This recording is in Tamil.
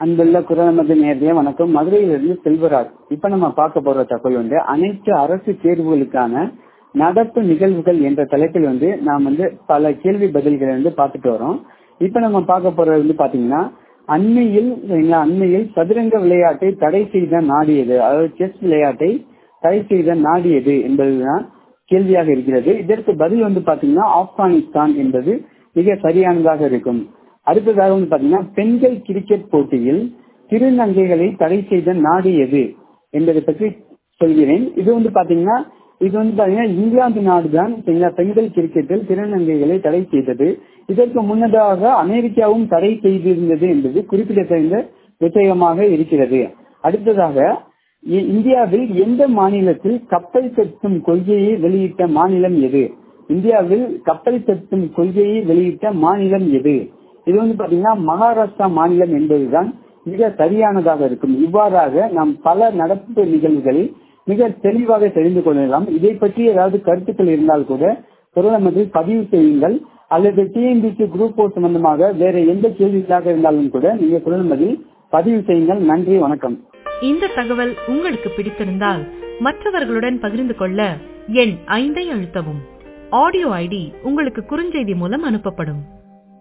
அன்புள்ள குரலமது நேரடியா வணக்கம் மதுரையிலிருந்து செல்வராஜ் இப்ப நம்ம பார்க்க போற தகவல் வந்து அனைத்து அரசு தேர்வுகளுக்கான நடப்பு நிகழ்வுகள் என்ற தலைப்பில் வந்து நாம் வந்து பல கேள்வி பதில்களை வந்து பார்த்துட்டு வரோம் இப்ப நம்ம பார்க்க போறது வந்து பாத்தீங்கன்னா அண்மையில் சரிங்களா, அண்மையில் சதுரங்க விளையாட்டை தடை செய்த நாடு எது அதாவது செஸ் விளையாட்டை தடை செய்த நாடு எது என்பதுதான் கேள்வியாக இருக்கிறது இதற்கு பதில் வந்து பாத்தீங்கன்னா ஆப்கானிஸ்தான் என்பது மிக சரியானதாக இருக்கும் அடுத்ததாக வந்து பாத்தீங்கன்னா பெண்கள் கிரிக்கெட் போட்டியில் திருநங்கைகளை தடை செய்த நாடு எது என்பதை பற்றி சொல்கிறேன் இது வந்து பாத்தீங்கன்னா இது வந்து பாத்தீங்கன்னா இங்கிலாந்து நாடுதான் சரிங்களா, பெண்கள் கிரிக்கெட்டில் திருநங்கைகளை தடை செய்தது இதற்கு முன்னதாக அமெரிக்காவும் தடை செய்திருந்தது என்பது குறிப்பிடத்தகுந்த விஷயமாக இருக்கிறது அடுத்ததாக இ- இந்தியாவில் எந்த மாநிலத்தில் கப்பல் செலுத்தும் கொள்கையை வெளியிட்ட மாநிலம் எது இந்தியாவில் கப்பல் செலுத்தும் கொள்கையை வெளியிட்ட மாநிலம் எது இது வந்து பாத்தீங்கன்னா மகாராஷ்டிரா மாநிலம் என்பதுதான் மிக சரியானதாக இருக்கும் இவ்வாறாக நாம் பல நடப்பு நிகழ்வுகளில் மிக தெளிவாக தெரிந்து கொள்ளலாம் இதை பற்றி ஏதாவது கருத்துக்கள் இருந்தால் கூட பிரதமரில் பதிவு செய்யுங்கள் அல்லது டிஎன்பிசி குரூப் போர் சம்பந்தமாக வேற எந்த கேள்விகளாக இருந்தாலும் கூட நீங்க பிரதமரில் பதிவு செய்யுங்கள் நன்றி வணக்கம் இந்த தகவல் உங்களுக்கு பிடித்திருந்தால் மற்றவர்களுடன் பகிர்ந்து கொள்ள எண் ஐந்தை அழுத்தவும் ஆடியோ ஐடி உங்களுக்கு குறுஞ்செய்தி மூலம் அனுப்பப்படும்